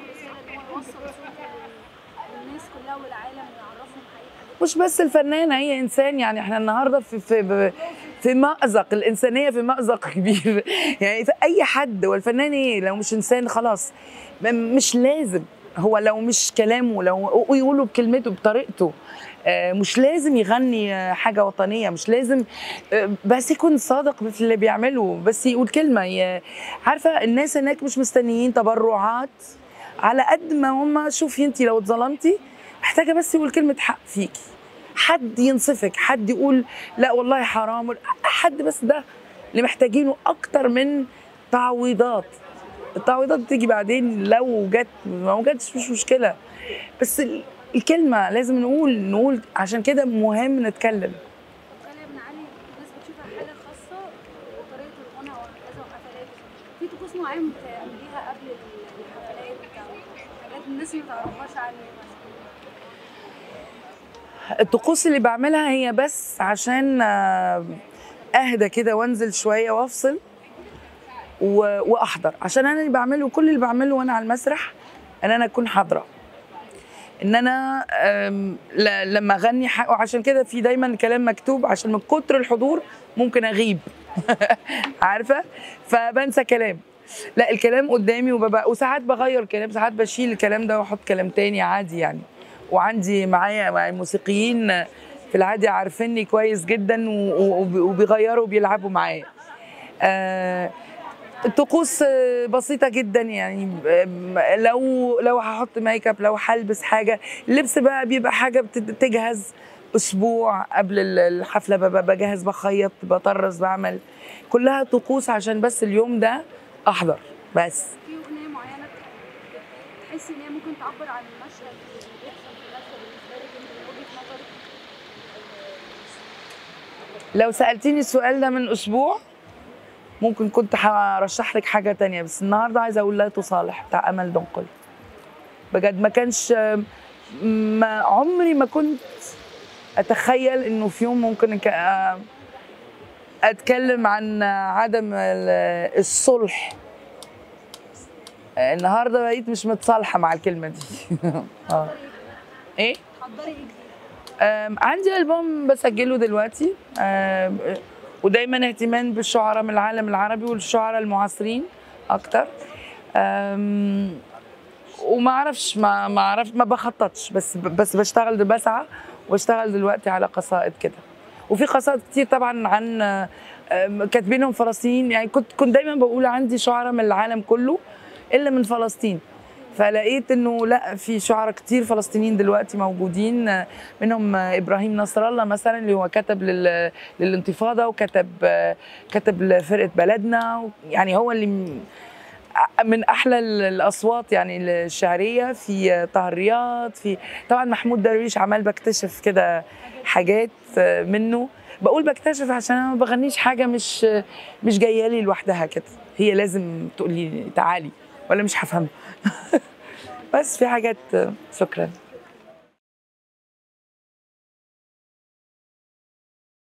رساله ان هو يوصل صوته لل- للناس كلها والعالم ويعرفهم حقيقه مش بس الفنانة هي إنسان يعني إحنا النهاردة في في في مأزق الإنسانية في مأزق كبير يعني في أي حد والفنان إيه لو مش إنسان خلاص م- مش لازم هو لو مش كلامه لو ويقوله بكلمته بطريقته آه، مش لازم يغني آه، حاجة وطنية مش لازم آه، بس يكون صادق في اللي بيعمله بس يقول كلمة ي- عارفة الناس هناك مش مستنيين تبرعات على قد ما هم شوفي انت لو اتظلمتي محتاجه بس يقول كلمه حق فيكي حد ينصفك حد يقول لا والله حرام حد بس ده اللي محتاجينه اكتر من تعويضات التعويضات بتيجي بعدين لو جت ما جاتش مش مشكله بس ال- الكلمه لازم نقول نقول عشان كده مهم نتكلم خالد بن علي الناس بتشوفها حاجه خاصه بطريقه الغنى وهكذا وحفلات في طقوس معينه بتعمليها قبل الحفلات او حاجات الناس ما تعرفهاش عنك مثلا الطقوس اللي بعملها هي بس عشان آه، اهدى كده وانزل شويه وافصل و- واحضر عشان انا اللي بعمله كل اللي بعمله وانا على المسرح ان انا اكون حاضره ان انا آم، ل- لما اغني حق وعشان كده في دايما كلام مكتوب عشان من كتر الحضور ممكن اغيب عارفه فبنسى كلام لا الكلام قدامي وببقى وساعات بغير كلام ساعات بشيل الكلام ده واحط كلام تاني عادي يعني وعندي معايا معايا موسيقيين في العادي عارفيني كويس جدا و- و- وبيغيروا وبيلعبوا معايا آه، الطقوس آه، بسيطة جدا يعني آم، لو لو هحط ميك اب لو هلبس حاجة اللبس بقى بيبقى حاجة بتجهز أسبوع قبل ال- الحفلة ببقى بجهز بخيط بطرز بعمل كلها طقوس عشان بس اليوم ده أحضر بس في اغنيه معينه تحسي ان هي ممكن تعبر عن المشهد اللي بيحصل في الحفله بالنسبه لك انت من وجهه نظرك لو سألتيني السؤال ده من أسبوع ممكن كنت هرشح لك حاجة تانية بس النهاردة عايزة أقول لا تصالح بتاع أمل دنقل بجد ما كانش ما عمري ما كنت أتخيل إنه في يوم ممكن أك- أتكلم عن عدم ال- الصلح النهارده بقيت مش متصالحة مع الكلمة دي اه ايه حضري ايه جديد أم، عندي ألبوم بسجله دلوقتي أم، ودايما اهتمام بالشعراء من العالم العربي والشعراء المعاصرين أكتر أم، وما اعرفش ما ما اعرف ما بخططش بس بس بشتغل دل- بسعى واشتغل دلوقتي على قصائد كده وفي قصائد كتير طبعا عن أم، كاتبينهم فلسطينيين يعني كنت كنت دايما بقول عندي شعراء من العالم كله الا من فلسطين فلقيت انه لا في شعراء كتير فلسطينيين دلوقتي موجودين منهم ابراهيم نصر الله مثلا اللي هو كتب لل... للانتفاضه وكتب كتب لفرقه بلدنا يعني هو اللي م- من احلى ال- الاصوات يعني الشعريه في طه رياض في طبعا محمود درويش عمال بكتشف كده حاجات منه بقول بكتشف عشان انا ما بغنيش حاجه مش مش جايه لي لوحدها كده هي لازم تقولي تعالي ولا مش هفهم بس في حاجات شكرا